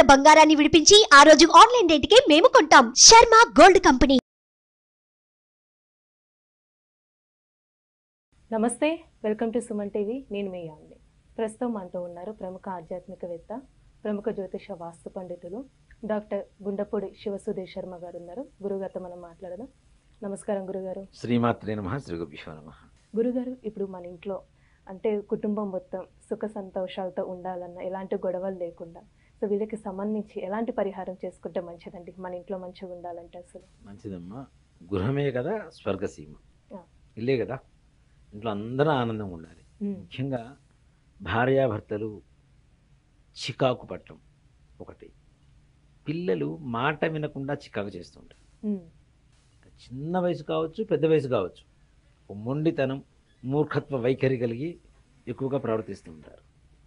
ఉన్న బంగారాన్ని విడిపించి ఆ రోజు ఆన్లైన్ రేటుకే మేము కొంటాం శర్మ గోల్డ్ కంపెనీ నమస్తే వెల్కమ్ టు సుమన్ టీవీ నేను మీ యామ్ని ప్రస్తుతం మనతో ఉన్నారు ప్రముఖ ఆధ్యాత్మికవేత్త ప్రముఖ జ్యోతిష వాస్తు పండితులు డాక్టర్ గుండపూడి శివసుధీర్ శర్మ గారు ఉన్నారు గురుగారితో మనం మాట్లాడదాం నమస్కారం గురుగారు శ్రీమాత్రే నమ శ్రీ గురుభ్యో నమ గురుగారు ఇప్పుడు మన ఇంట్లో అంటే కుటుంబం మొత్తం సుఖ సంతోషాలతో ఉండాలన్న ఎలాంటి గొడవలు లేకుండా సో వీళ్ళకి సంబంధించి ఎలాంటి పరిహారం చేసుకుంటే మంచిదండి మన ఇంట్లో మంచిగా ఉండాలంటే అసలు మంచిదమ్మా గృహమే కదా స్వర్గసీమ ఆ. ఇల్లే కదా ఇంట్లో అందరూ ఆనందంగా ఉండాలి ఉమ్, ముఖ్యంగా భార్యాభర్తలు చికాకు పట్టడం ఒకటి పిల్లలు మాట వినకుండా చికాకు చేస్తుంటారు ఉమ్, చిన్న వయసు కావచ్చు పెద్ద వయసు కావచ్చు ఒక మొండితనం మూర్ఖత్వ వైఖరి కలిగి ఎక్కువగా ప్రవర్తిస్తూ ఉంటారు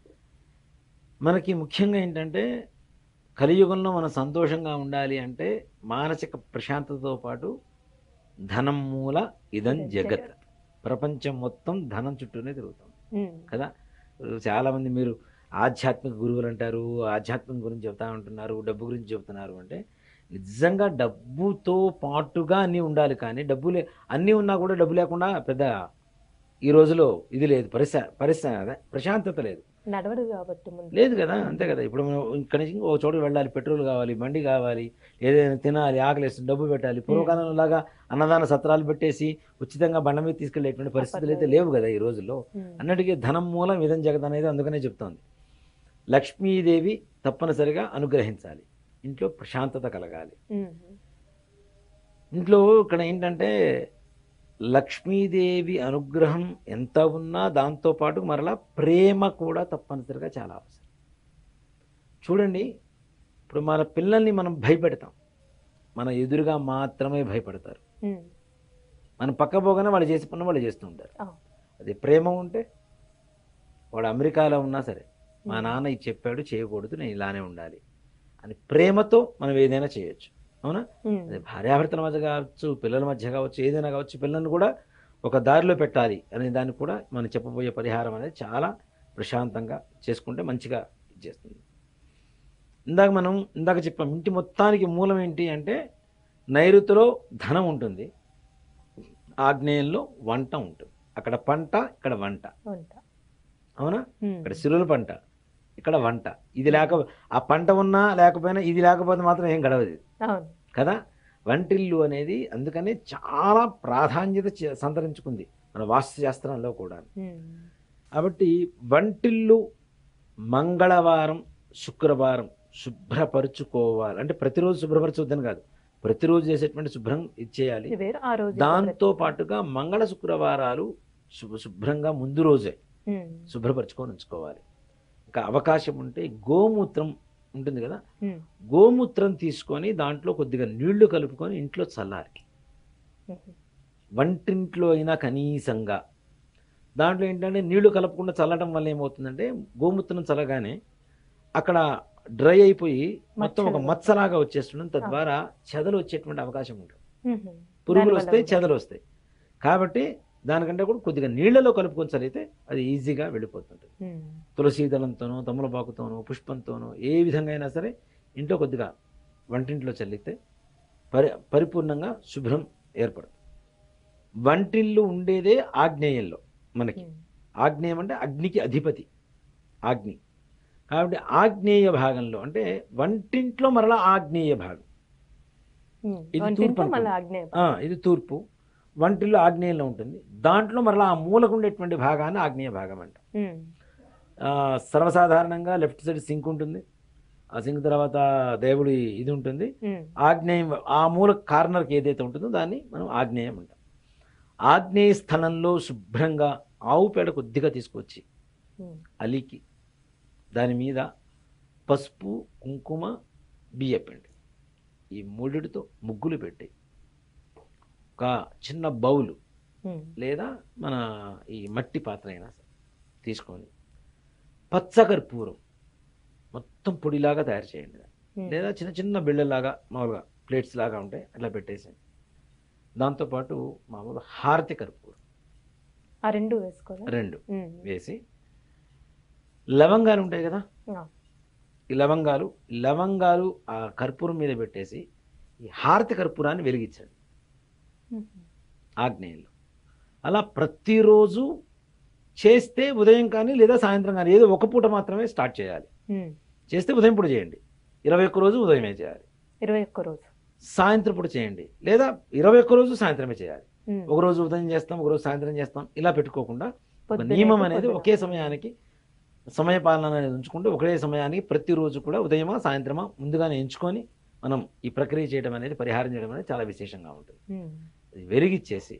మనకి ముఖ్యంగా ఏంటంటే కలియుగంలో మనం సంతోషంగా ఉండాలి అంటే మానసిక ప్రశాంతతతో పాటు ధనం మూల ఇదం జగత్ ప్రపంచం మొత్తం ధనం చుట్టూనే తిరుగుతాం ఉమ్, కదా చాలామంది మీరు ఆధ్యాత్మిక గురువులు అంటారు ఆధ్యాత్మికం గురించి చెప్తా ఉంటున్నారు డబ్బు గురించి చెప్తున్నారు అంటే నిజంగా డబ్బుతో పాటుగా అన్నీ ఉండాలి కానీ డబ్బు లే అన్నీ ఉన్నా కూడా డబ్బు లేకుండా పెద్ద ఈ రోజులో ఇది లేదు పరిస పరిస అదే ప్రశాంతత లేదు నడవదు కాబట్టి ముందు లేదు కదా అంతే కదా ఇప్పుడు మనం ఇక్కడి నుంచి ఒక చోటుకి వెళ్ళాలి పెట్రోల్ కావాలి బండి కావాలి ఏదైనా తినాలి ఆకలేస్తుంది డబ్బు పెట్టాలి పూర్వకాలంలో లాగా అన్నదాన సత్రాలు పెట్టేసి ఉచితంగా బండ మీద తీసుకెళ్ళేటువంటి పరిస్థితులు అయితే లేవు కదా ఈ రోజుల్లో ఉమ్, అన్నటికీ ధనం మూలం ఇదం జగత్ అనేది అందుకనే చెప్తోంది లక్ష్మీదేవి తప్పనిసరిగా అనుగ్రహించాలి ఇంట్లో ప్రశాంతత కలగాలి ఉమ్, ఇంట్లో ఇక్కడ ఏంటంటే లక్ష్మీదేవి అనుగ్రహం ఎంత ఉన్నా దాంతోపాటు మరలా ప్రేమ కూడా తప్పనిసరిగా చాలా అవసరం చూడండి ఇప్పుడు మన పిల్లల్ని మనం భయపెడతాం మన ఎదురుగా మాత్రమే భయపడతారు ఉమ్, మన పక్క పోగానే వాళ్ళు చేసి పని వాళ్ళు చేస్తూ ఉంటారు ఆ. అది ప్రేమ ఉంటే వాడు అమెరికాలో ఉన్నా సరే మా ఉమ్. నాన్న ఇది చెప్పాడు చేయకూడదు నేను ఇలానే ఉండాలి అని ప్రేమతో మనం ఏదైనా చేయొచ్చు అవునా ఉమ్, అదే భార్యాభర్తల మధ్య కావచ్చు పిల్లల మధ్య కావచ్చు ఏదైనా కావచ్చు పిల్లల్ని కూడా ఒక దారిలో పెట్టాలి అనే దానికి కూడా మనం చెప్పబోయే పరిహారం అనేది చాలా ప్రశాంతంగా చేసుకుంటే మంచిగా చేస్తుంది ఇందాక మనం ఇందాక చెప్పాం ఇంటి మొత్తానికి మూలం ఏంటి అంటే నైరుతిలో ధనం ఉంటుంది ఆగ్నేయంలో వంట ఉంటుంది అక్కడ పంట ఇక్కడ వంట ఉంటా అవునా ఉమ్, ఇక్కడ సిరుల పంట ఇక్కడ వంట ఇది లేక ఆ పంట ఉన్నా లేకపోయినా ఇది లేకపోతే మాత్రం ఏం గడవదు అవును కదా వంటిల్లు అనేది అందుకనే చాలా ప్రాధాన్యత చే- సంతరించుకుంది మన వాస్తుశాస్త్రంలో కూడా ఉమ్, కాబట్టి వంటిల్లు మంగళవారం శుక్రవారం శుభ్రపరుచుకోవాలి అంటే ప్రతిరోజు శుభ్రపరచొద్దని కాదు ప్రతిరోజు చేసేటువంటి శుభ్రం ఇచ్చేయాలి ఇది వేరు ఆ రోజు దాంతో పాటుగా మంగళ శుక్రవారాలు శుభ శుభ్రంగా ముందు రోజే ఉమ్, శుభ్రపరచుకొని ఉంచుకోవాలి ఇంకా అవకాశం ఉంటే గోమూత్రం ఉంటుంది కదా ఉమ్, గోమూత్రం తీసుకొని దాంట్లో కొద్దిగా నీళ్లు కలుపుకొని ఇంట్లో చల్లాలి ఉమ్, వంటింట్లో అయినా కనీసంగా దాంట్లో ఏంటంటే నీళ్లు కలపకుండా చల్లడం వల్ల ఏమవుతుందంటే గోమూత్రం చల్లగానే అక్కడ డ్రై అయిపోయి మొత్తం ఒక మచ్చలు. మచ్చలాగా వచ్చేస్తుంది తద్వారా చెదలు వచ్చేటువంటి అవకాశం ఉంటుంది ఉమ్, పురుగులు దానివల్ల వస్తాయి ఉంటుంది. చెదలు వస్తాయి కాబట్టి దానికంటే కూడా కొద్దిగా నీళ్లలో కలుపుకొని చల్లితే అది ఈజీగా వెళ్ళిపోతుంటుంది ఉమ్, తులసి దళంతోనో తమలపాకుతోనో పుష్పంతోనో ఏ విధంగా అయినా సరే ఇంట్లో కొద్దిగా వంటింట్లో చల్లితే పరి పరిపూర్ణంగా శుభ్రం ఏర్పడుతుంది వంటిల్లు ఉండేదే ఆగ్నేయంలో మనకి ఉమ్, ఆగ్నేయం అంటే అగ్నికి అధిపతి ఆగ్ని కాబట్టి ఆగ్నేయ భాగంలో అంటే వంటింట్లో మరలా ఆగ్నేయ భాగం ఉమ్. ఇది వంటింట్లో తూర్పు మళ్ళీ అనుకోండి. ఆగ్నేయ ఆ, ఇది తూర్పు వంటిల్లు ఆగ్నేయంలో ఉంటుంది దాంట్లో మరలా ఆ మూలకు ఉండేటువంటి భాగాన్ని ఆగ్నేయ భాగం అంట ఉమ్, ఆ, సర్వసాధారణంగా లెఫ్ట్ సైడ్ సింక్ ఉంటుంది ఆ సింక్ తర్వాత దేవుడి ఇది ఉంటుంది ఉమ్, ఆగ్నేయం ఆ మూల కార్నర్కి ఏదైతే ఉంటుందో దాన్ని మనం ఆగ్నేయం అంటాం ఆగ్నేయ స్థలంలో శుభ్రంగా ఆవు పేడ కొద్దిగా తీసుకొచ్చి ఉమ్, అలికి దాని మీద పసుపు కుంకుమ బియ్యపిండి ఈ మూడిటితో ముగ్గులు పెట్టి ఒక చిన్న బౌలు ఉమ్, లేదా మన ఈ మట్టి పాత్ర అయినా సరే తీసుకొని పచ్చకర్పూరం మొత్తం పొడిలాగా తయారు చేయండి ఉమ్, లేదా చిన్న చిన్న బిళ్ళలాగా మామూలుగా ప్లేట్స్ లాగా ఉంటాయి అట్లా పెట్టేసేయండి దాంతోపాటు మామూలు హారతి కర్పూరం ఆ రెండు వేసుకోవాలి రెండు ఉమ్, వేసి లవంగాలు ఉంటాయి కదా ఆ, ఈ లవంగాలు లవంగాలు ఆ కర్పూరం మీద పెట్టేసి ఈ హారతి కర్పూరాన్ని వెలిగించండి మ్మ్. ఆగ్నేయంలో అలా ప్రతిరోజు చేస్తే ఉదయం కానీ లేదా సాయంత్రం కానీ ఏదో ఒక పూట మాత్రమే స్టార్ట్ చేయాలి మ్మ్. చేస్తే ఉదయం పూట చేయండి ఇరవై ఒక్క రోజు ఉదయమే చేయాలి ఇరవై ఒక్క రోజు సాయంత్రం పూట చేయండి లేదా ఇరవై ఒక్క రోజు సాయంత్రమే చేయాలి మ్మ్. ఒక రోజు ఉదయం చేస్తాం ఒక రోజు సాయంత్రం చేస్తాం ఇలా పెట్టుకోకుండా ఒక పొద్దున నియమం అయితే అనేది పొద్దున. ఒకే సమయానికి సమయ పాలన అనేది ఉంచుకుంటే ఒకే సమయానికి ప్రతిరోజు కూడా ఉదయమా సాయంత్రమా ముందుగానే ఎంచుకొని మనం ఈ ప్రక్రియ చేయడం అనేది పరిహారం చేయడం అనేది చాలా విశేషంగా ఉంటుంది మ్మ్. అది వెలిగిచ్చేసి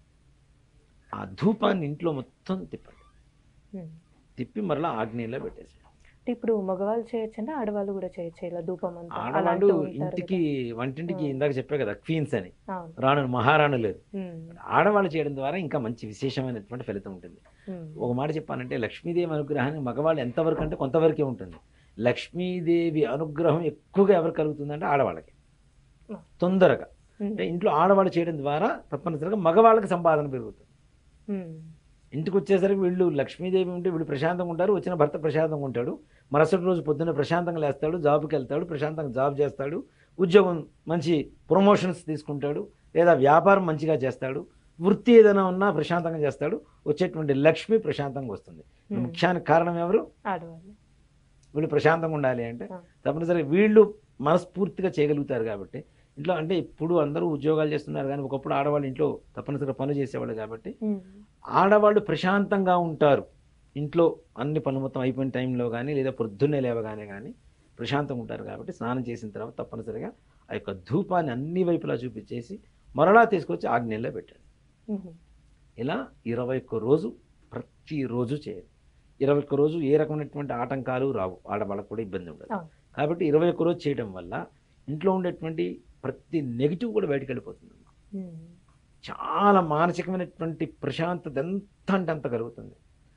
ఆ ధూపాన్ని ఇంట్లో మొత్తం తిప్పండి మ్మ్. తిప్పి మరలా ఆగ్నేయంలో పెట్టేసి అంటే ఇప్పుడు మగవాళ్ళు చేయొచ్చండి ఆడవాళ్ళు కూడా చేయొచ్చు ఇలా ధూపం అంతా అలా ఆడవాళ్ళు అంటూ ఉంటారు ఇంటికి వంటింటికి ఆ. ఇందాక చెప్పా కదా క్వీన్స్ అని కదా. అవును రాణులు మహారాణు లేదు మ్మ్. ఆడవాళ్ళు చేయడం ద్వారా ఇంకా మంచి విశేషమైనటువంటి ఫలితం ఉంటుంది మ్మ్. ఒక మాట చెప్పానంటే లక్ష్మీదేవి అనుగ్రహానికి మగవాళ్ళు ఎంతవరకు అంటే కొంతవరకే ఉంటుంది లక్ష్మీదేవి అనుగ్రహం ఎక్కువగా ఎవరు కలుగుతుందంటే ఆడవాళ్ళకి ఆ. తొందరగా మ్మ్. అంటే ఇంట్లో ఆడవాళ్ళు చేయడం ద్వారా తప్పనిసరిగా మగవాళ్ళకి సంపాదన పెరుగుతుంది మ్మ్. ఇంటికి వచ్చేసరికి వీళ్ళు లక్ష్మీదేవి ఉంటే వీళ్ళు ప్రశాంతంగా ఉంటారు వచ్చిన భర్త ప్రశాంతంగా ఉంటాడు మరుసటి రోజు పొద్దున్న ప్రశాంతంగా లేస్తాడు జాబ్కి వెళ్తాడు ప్రశాంతంగా జాబ్ చేస్తాడు ఉద్యోగం మంచి ప్రమోషన్స్ తీసుకుంటాడు లేదా వ్యాపారం మంచిగా చేస్తాడు వృత్తి ఏదైనా ఉన్నా ప్రశాంతంగా చేస్తాడు వచ్చేటువంటి లక్ష్మి ప్రశాంతంగా వస్తుంది మ్మ్. ముఖ్యానికి కారణం ఎవరు ఆడవాళ్ళు వీళ్ళు ప్రశాంతంగా ఉండాలి అంటే ఆ. తప్పనిసరిగా వీళ్ళు మనస్ఫూర్తిగా చేయగలుగుతారు కాబట్టి ఇంట్లో అంటే ఇప్పుడు అందరూ ఉద్యోగాలు చేస్తున్నారు కానీ ఒకప్పుడు ఆడవాళ్ళు ఇంట్లో తప్పనిసరిగా పనులు చేసేవాళ్ళు కాబట్టి మ్మ్. ఆడవాళ్ళు ప్రశాంతంగా ఉంటారు ఇంట్లో అన్ని పనులు మొత్తం అయిపోయిన టైంలో కానీ లేదా పొద్దున్నే లేవగానే కానీ ప్రశాంతంగా ఉంటారు కాబట్టి స్నానం చేసిన తర్వాత తప్పనిసరిగా ఆ యొక్క ధూపాన్ని అన్ని వైపులా చూపించేసి మరలా తీసుకొచ్చి ఆగ్నేయంలో పెట్టండి మ్మ్. ఇలా ఇరవై ఒక్క రోజు ప్రతిరోజు చేయండి ఇరవై ఒక్క రోజు ఏ రకమైనటువంటి ఆటంకాలు రావు ఆడవాళ్ళకు కూడా ఇబ్బంది ఉండదు అవును. కాబట్టి ఇరవై ఒక్క రోజు చేయడం వల్ల ఇంట్లో ఉండేటువంటి ప్రతి నెగిటివ్ కూడా బయటకు వెళ్ళిపోతుంది మ్మ్. చాలా మానసికమైనటువంటి ప్రశాంతత ఎంత అంటే అంత కలుగుతుంది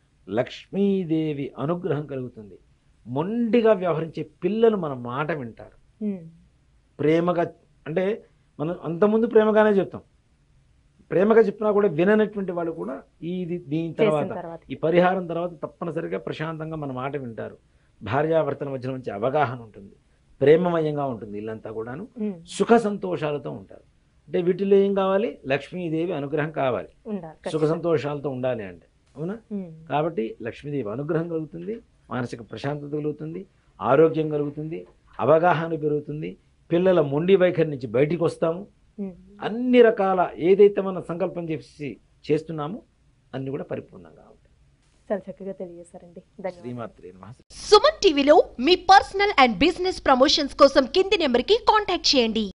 లక్ష్మీదేవి అనుగ్రహం కలుగుతుంది మొండిగా వ్యవహరించే పిల్లలు మన మాట వింటారు మ్మ్. ప్రేమగా అంటే మనం అంతకుముందు ప్రేమగానే చెప్తాం ప్రేమగా చెప్పినా కూడా విననటువంటి వాళ్ళు కూడా ఇది దీని చేసిన తర్వాత తర్వాత ఈ పరిహారం తర్వాత తప్పనిసరిగా ప్రశాంతంగా మన మాట వింటారు భార్యాభర్తల మధ్య మంచి అవగాహన ఉంటుంది ప్రేమమయంగా ఉంటుంది ఇల్లంతా కూడాను మ్మ్. సుఖ సంతోషాలతో ఉంటారు అంటే వీటిలో ఏం కావాలి లక్ష్మీదేవి అనుగ్రహం కావాలి ఉండాలి సుఖ ఖచ్చితంగా. సంతోషాలతో ఉండాలి అంటే అవునా మ్మ్. కాబట్టి లక్ష్మీదేవి అనుగ్రహం కలుగుతుంది మానసిక ప్రశాంతత కలుగుతుంది ఆరోగ్యం కలుగుతుంది అవగాహన పెరుగుతుంది పిల్లల మొండి వైఖరి నుంచి బయటికి వస్తాము మ్మ్. అన్ని రకాల ఏదైతే మనం సంకల్పం చేసి చేస్తున్నామో అన్ని కూడా పరిపూర్ణంగా ఉంటాయి చాలా చక్కగా తెలియజేశారండి ధన్యవాదాలు శ్రీమాత్రి నమః సుమన్ టీవీలో మీ పర్సనల్ అండ్ బిజినెస్ ప్రమోషన్స్ కోసం కింది నెంబర్కి కాంటాక్ట్ చేయండి